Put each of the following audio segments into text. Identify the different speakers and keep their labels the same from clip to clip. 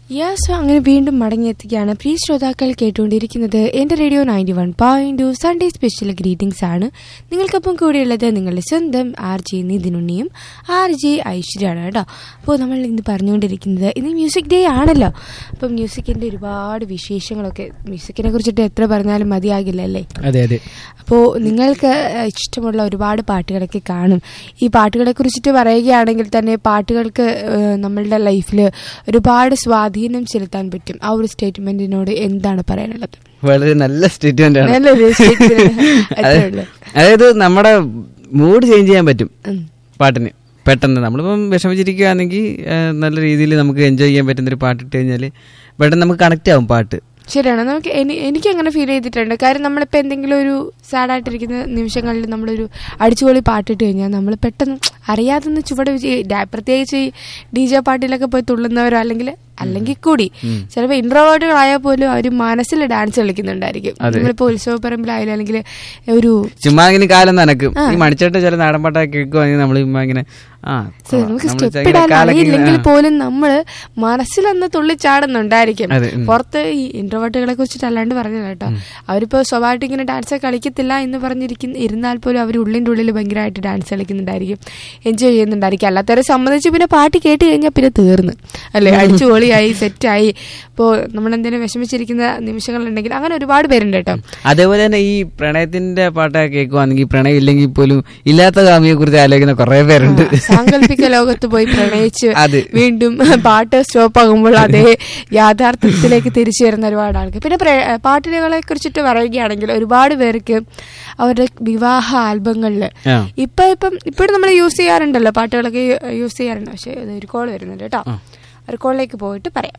Speaker 1: യാസ് അങ്ങനെ വീണ്ടും മടങ്ങിയെത്തുകയാണ് പ്രിയ ശ്രോതാക്കൾ കേട്ടുകൊണ്ടിരിക്കുന്നത് എന്റെ radio ninety one point two Sunday special greetings ആണ് നിങ്ങൾക്കൊപ്പം കൂടെയുള്ളത് നിങ്ങളുടെ സ്വന്തം ആർ ജെ നിതിനുണ്ണിയും ആർ ജെ ഐശ്വര്യയാണ് കേട്ടോ അപ്പോൾ നമ്മൾ ഇന്ന് പറഞ്ഞുകൊണ്ടിരിക്കുന്നത് ഇന്ന് മ്യൂസിക് ഡേ ആണല്ലോ അപ്പോൾ മ്യൂസിക്കിന്റെ ഒരുപാട് വിശേഷങ്ങളൊക്കെ മ്യൂസിക്കിനെ കുറിച്ചിട്ട് എത്ര പറഞ്ഞാലും മതിയാകില്ല അല്ലേ
Speaker 2: അതെ അതെ
Speaker 1: അപ്പോൾ നിങ്ങൾക്ക് ഇഷ്ടമുള്ള ഒരുപാട് പാട്ടുകളൊക്കെ കാണും ഈ പാട്ടുകളെ കുറിച്ചിട്ട് പറയുകയാണെങ്കിൽ തന്നെ പാട്ടുകൾക്ക് ഏഹ്, നമ്മളുടെ ലൈഫിൽ ഒരുപാട് സ്വാധീനം ചെലുത്താൻ പറ്റും ആ ഒരു സ്റ്റേറ്റ്മെന്റിനോട് എന്താണ് പറയാനുള്ളത്
Speaker 2: വളരെ നല്ല സ്റ്റേറ്റ്മെന്റ് ആണ്
Speaker 1: നല്ലൊരു statement. അത്രേ ഉള്ളൂ.
Speaker 2: അതായത് നമ്മുടെ മൂഡ് ചേഞ്ച് ചെയ്യാൻ പറ്റും
Speaker 1: ഉം.
Speaker 2: പാട്ടിന് പെട്ടെന്ന് നമ്മളിപ്പം വിഷമിച്ചിരിക്കുകയാണെങ്കിൽ ആ, നല്ല രീതിയിൽ നമുക്ക് എൻജോയ് ചെയ്യാൻ പറ്റുന്ന ഒരു പാട്ട് ഇട്ട് കഴിഞ്ഞാൽ പെട്ടെന്ന് നമുക്ക് കണക്ട് ആവും പാട്ട്
Speaker 1: ശരിയാണ് നമുക്ക് എനി- എനിക്ക് അങ്ങനെ ഫീൽ ചെയ്തിട്ടുണ്ട് കാര്യം നമ്മളിപ്പോൾ എന്തെങ്കിലും ഒരു സാഡായിട്ടിരിക്കുന്ന നിമിഷങ്ങളിൽ നമ്മളൊരു അടിച്ചുപൊളി പാട്ടിട്ട് കഴിഞ്ഞാൽ നമ്മൾ പെട്ടെന്ന് അറിയാതെ ചുവട് വെച്ച് ഈ ഡാ- പ്രത്യേകിച്ച് ഈ ഡി ജെ പാട്ടിലൊക്കെ പോയി തുള്ളുന്നവരോ അല്ലെങ്കിൽ അല്ലെങ്കിൽ കൂടി ചിലപ്പോൾ ഇൻട്രോവേർട്ടുകളായാൽ പോലും അവർ മനസ്സിൽ ഡാൻസ് കളിക്കുന്നുണ്ടായിരിക്കും
Speaker 2: അതെ.
Speaker 1: നമ്മളിപ്പോൾ ഉത്സവപ്പറമ്പിലായാലും അല്ലെങ്കിൽ ഒരു
Speaker 2: ചുമ്മാ ഇങ്ങനെ കാലം നനക്കും ഈ മണിച്ചേട്ട ചില നാടൻ പാട്ടൊക്കെ കേൾക്കുവാണെങ്കിൽ നമ്മൾ ചുമ്മാ ഇങ്ങനെ ആ
Speaker 1: സോ, നമുക്ക്
Speaker 2: നമ്മള്
Speaker 1: സ്റ്റെപ്പ്
Speaker 2: ഇങ്ങനെ
Speaker 1: ഇടാൻ
Speaker 2: കാലൊക്കെ
Speaker 1: അറിയില്ലെങ്കിൽ
Speaker 2: ഇങ്ങനെ, ആ.
Speaker 1: പോലും നമ്മൾ മനസ്സിലൊന്ന് തുള്ളിച്ചാടുന്നുണ്ടായിരിക്കും
Speaker 2: അതെ, ഉം.
Speaker 1: പുറത്ത് ഈ ഇൻട്രോവേർട്ടുകളെ കുറിച്ചിട്ട് അല്ലാണ്ട് പറഞ്ഞത് കേട്ടോ അവരിപ്പോ സ്വഭാവമായിട്ട് ഇങ്ങനെ ഡാൻസ് കളിക്കത്തില്ല എന്ന് പറഞ്ഞിരിക്കുന്ന ഇരുന്നാൽ പോലും അവർ ഉള്ളിൻ്റെ ഉള്ളിൽ ഭയങ്കരമായിട്ട് ഡാൻസ് കളിക്കുന്നുണ്ടായിരിക്കും എൻജോയ് ചെയ്യുന്നുണ്ടായിരിക്കും അല്ലാത്തവരെ സംബന്ധിച്ച് പിന്നെ പാട്ട് കേട്ട് കഴിഞ്ഞാൽ പിന്നെ തീർന്ന് അല്ലേ അടിച്ചു പൊളിയായി സെറ്റായി ഇപ്പോൾ നമ്മൾ എന്തെങ്കിലും വിഷമിച്ചിരിക്കുന്ന നിമിഷങ്ങളുണ്ടെങ്കിൽ അങ്ങനെ ഒരുപാട് പേരുണ്ട് കേട്ടോ
Speaker 2: അതേപോലെ തന്നെ ഈ പ്രണയത്തിന്റെ പാട്ടൊക്കെ കേൾക്കുവാണെങ്കിൽ പ്രണയം ഇല്ലെങ്കിൽ പോലും ഇല്ലാത്ത കാമിയെ കുറിച്ച് ആലോചിക്കുന്ന കുറെ പേരുണ്ട്
Speaker 1: സാങ്കല്പിക ലോകത്ത് പോയി പ്രണയിച്ച്
Speaker 2: അത്.
Speaker 1: വീണ്ടും പാട്ട് സ്റ്റോപ്പ് ആകുമ്പോൾ അതേ യാഥാർത്ഥ്യത്തിലേക്ക് തിരിച്ചു വരുന്ന ഒരുപാട് ആൾക്ക് പിന്നെ പ്ര- പാട്ടുകളെ കുറിച്ചിട്ട് പറയുകയാണെങ്കിൽ ഒരുപാട് പേർക്ക് അവരുടെ വിവാഹ ആൽബങ്ങളിൽ
Speaker 2: ആ.
Speaker 1: ഇപ്പൊ ഇപ്പം ഇപ്പോഴും നമ്മൾ യൂസ് ചെയ്യാറുണ്ടല്ലോ പാട്ടുകളൊക്കെ യൂസ് ചെയ്യാറുണ്ട് പക്ഷെ ഇത് ഒരു കോൾ വരുന്നുണ്ട് കേട്ടോ ഒരു കോളിലേക്ക് പോയിട്ട് പറയാം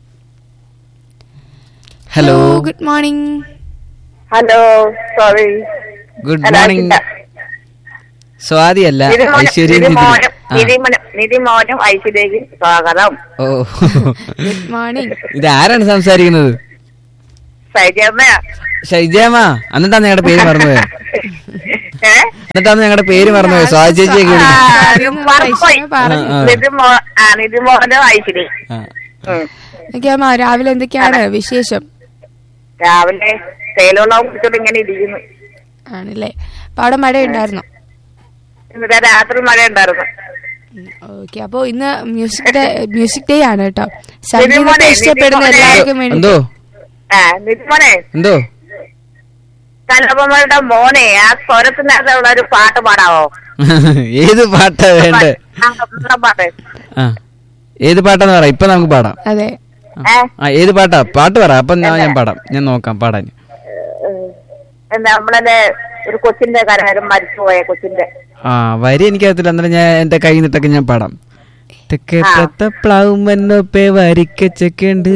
Speaker 2: hello
Speaker 1: good morning
Speaker 3: hello sorry
Speaker 2: good morning Swathi അല്ല ഐശ്വര്യ
Speaker 3: നിധിമോനും നിധിമോനും നിധിമോനും ഐശ്വര്യക്ക് സ്വാഗതം
Speaker 2: ഓ
Speaker 1: ഗുഡ് മോർണിംഗ്
Speaker 2: ഇത് ആരാണ് സംസാരിക്കുന്നത്
Speaker 3: സൈജമ്മ
Speaker 2: ഷൈജാമ എന്നിട്ടാണ് ഞങ്ങളുടെ പേര് മറന്നുപോയത്
Speaker 3: ഏ
Speaker 2: എന്നിട്ടാണ് ഞങ്ങളുടെ പേര് മറന്നുപോയത് സ്വാതി ചേച്ചിയൊക്കെ
Speaker 3: ആ,
Speaker 2: വിളിക്കും
Speaker 3: മറന്നുപോയി.
Speaker 1: പറഞ്ഞു
Speaker 2: ആ.
Speaker 3: നിധിമോ ആ നിധിമോനും ഐശ്വര്യ
Speaker 2: ആ.
Speaker 3: ഉം.
Speaker 1: എന്തൊക്കെയാ രാവിലെ എന്തൊക്കെയാണ് വിശേഷം
Speaker 3: രാവിലെ തേയിലുള്ളവും കുടിച്ചോണ്ട് ഇങ്ങനെ ഇരിക്കുന്നു
Speaker 1: ആണല്ലേ അപ്പൊ അവിടെ മഴയുണ്ടായിരുന്നു
Speaker 3: ഇന്നലെ രാത്രി മഴ ഉണ്ടായിരുന്നു
Speaker 1: ഓക്കെ അപ്പൊ ഇന്ന് മ്യൂസിക് ഡേ മ്യൂസിക് ഡേ ആണ് കേട്ടോ സംഗീതത്തെ
Speaker 3: നിതിമോനെ,
Speaker 1: ഇഷ്ടപ്പെടുന്ന
Speaker 3: നിതിമോനെ.
Speaker 1: എല്ലാവർക്കും വേണ്ടി
Speaker 2: എന്തോ
Speaker 3: ആ നിധിമോനെ
Speaker 2: എന്തോ
Speaker 3: കലപ്പമ്മയുടെ മോനെ ആ സ്വരത്തിനകത്തുള്ള ഒരു പാട്ട് പാടാവോ
Speaker 2: ഏത് പാട്ടാ വേണ്ടേ
Speaker 3: ആ, നമ്മുടെ പാട്ട്
Speaker 2: ആ ഏത് പാട്ടാന്ന് പറ ഇപ്പൊ നമുക്ക് പാടാം
Speaker 1: അതെ
Speaker 3: ഏ
Speaker 2: ആ ഏത് പാട്ടാ പാട്ട് പറ അപ്പൊ ഞാൻ ഞാൻ പാടാം ഞാൻ നോക്കാം പാടാൻ
Speaker 3: എന്താ നമ്മളെ ഒരു കൊച്ചിന്റെ കാര്യം മരിച്ചുപോയ കൊച്ചിന്റെ
Speaker 2: ആ വരി എനിക്കറിയത്തില്ല അന്നേരം ഞാൻ എന്റെ കൈ നിട്ടൊക്കെ ഞാൻ പാടാം തെക്കേ പ്രത്തപ്ലാവുമെന്നൊപ്പേ വരിക്കച്ചക്കുണ്ട്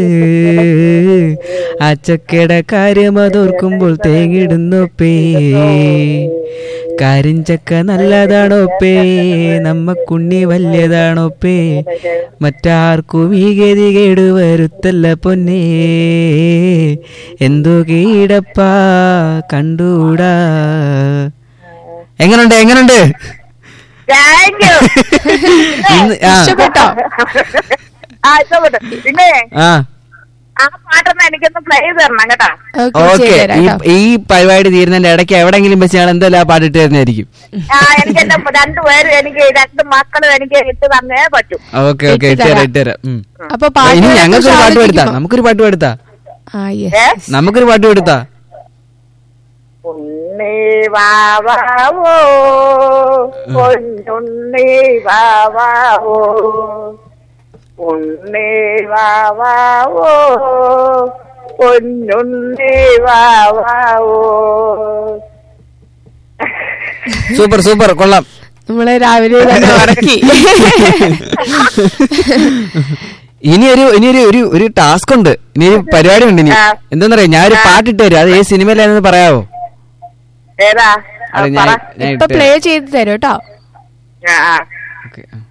Speaker 2: ആ ചക്കയുടെ കാര്യം അതോർക്കുമ്പോൾ തേങ്ങിടുന്നൊപ്പേ കരിഞ്ചക്ക നല്ലതാണോപ്പേ നമ്മക്കുണ്ണി വലിയതാണോപ്പേ മറ്റാർക്കും ഈ ഗതി കേട് വരുത്തല്ല പൊന്നേ എന്തോ കീടപ്പാ കണ്ടൂടാ എങ്ങനുണ്ട് എങ്ങനുണ്ട്
Speaker 3: താങ്ക് യു
Speaker 2: ഇന്ന് ആ
Speaker 1: ഇഷ്ടപ്പെട്ടോ
Speaker 3: ആ ഇഷ്ടപ്പെട്ടു പിന്നെ
Speaker 2: ആ
Speaker 3: ആ പാട്ടൊന്ന് എനിക്കൊന്ന് പ്ലേ ചെയ്ത് തരണം കേട്ടാ
Speaker 1: ഓക്കെ
Speaker 2: ഓക്കെ
Speaker 1: ചെയ്തുതരാം
Speaker 2: ഈ
Speaker 1: കേട്ടോ
Speaker 2: ഈ പരിപാടി തീരുന്നതിന്റെ ഇടയ്ക്ക് എവിടെങ്കിലും വെച്ച് ഞാൻ എന്തായാലും ആ പാട്ട് ഇട്ട് തരുന്നതായിരിക്കും
Speaker 3: ആ എനിക്ക് എന്റെ രണ്ടുപേരും എനിക്ക് രണ്ട് മക്കളും എനിക്ക് ഇട്ട് തന്നേ പറ്റൂ
Speaker 2: ഓക്കെ ഓക്കെ ഇട്ട് തരാം ഇട്ട് തരാം ഉം.
Speaker 1: അപ്പൊ
Speaker 2: ഇനി
Speaker 1: പാട്ട്
Speaker 2: ഞങ്ങൾക്കൊരു പാട്ട് പാടുത്താ നമുക്കൊരു പാട്ട് പാടുത്താ
Speaker 1: ആ
Speaker 3: ഏ
Speaker 1: യെസ്
Speaker 2: നമുക്കൊരു പാട്ട് പാടുത്താ
Speaker 3: ഉണ്ണി വാവാവോ പൊന്നുണ്ണി വാവാവോ ഉണ്ണി വാവാവോ പൊന്നുണ്ണി വാവാവോ
Speaker 2: സൂപ്പർ സൂപ്പർ കൊള്ളാം
Speaker 1: നമ്മളെ രാവിലെ തന്നെ ഉറക്കി
Speaker 2: ഇനി ഒരു ഇനി ഒരു ഒരു ഒരു ടാസ്ക് ഉണ്ട് ഇനി ഒരു പരിപാടി ഉണ്ട് ഇനി
Speaker 3: ആ.
Speaker 2: എന്താന്നറിയാം ഞാൻ ഒരു പാട്ടിട്ട് തരും അത് ഏത് സിനിമയിലാണെന്ന് പറയാവോ
Speaker 3: ഏതാ
Speaker 2: അത്
Speaker 3: ആ,
Speaker 2: ഞാൻ
Speaker 3: പറ
Speaker 2: ഞാൻ
Speaker 1: ഇപ്പൊ
Speaker 2: ഇട്ട്
Speaker 1: പ്ലേ ചെയ്ത് തരും കേട്ടോ
Speaker 3: ആ, ആ.
Speaker 2: ഓക്കെ